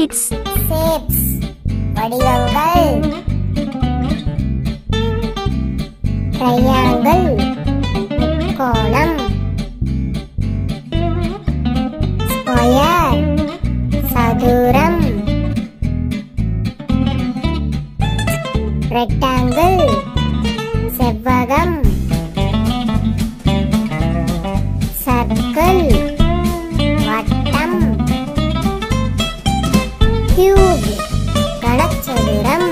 kids. shapes வடிவங்கள் triangle கோணம் square சதுரம் ரெக்டாங்கிள் செவ்வகம் சர்க்கிள் வட்டம் கியூப் கனச்சதுரம்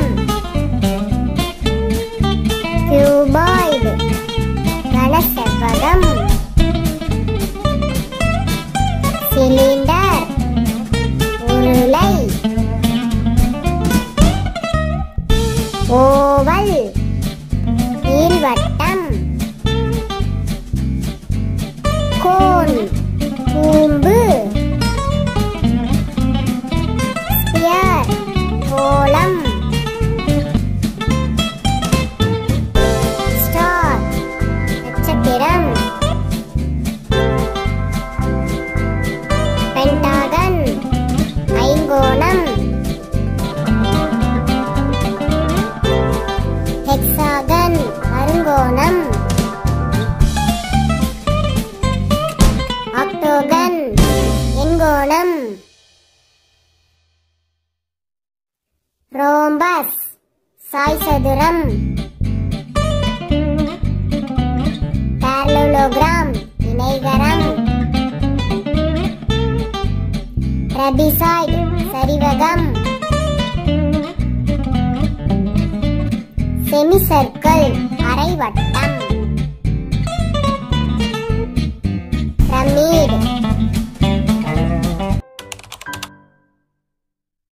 கியூபாய்டு கனசெவ்வகம் சிலிண்டர் உருளை ஓவல் நீள்வட்டம் கோன் கூம்பு ஸ்பியர் கோலம் ஸ்டார் நட்சத்திரம் பென்டாகன் ஐங்கோணம் ஹெக்ஸாகன் அருங்கோணம் ஆக்டோகன் எண்கோணம் ரோம்பஸ் சாய் சதுரம் parallelogram இணைகரம் ட்ரெபிசாய்டு சரிவகம் செமி சர்க்கிள் அரைவட்டம்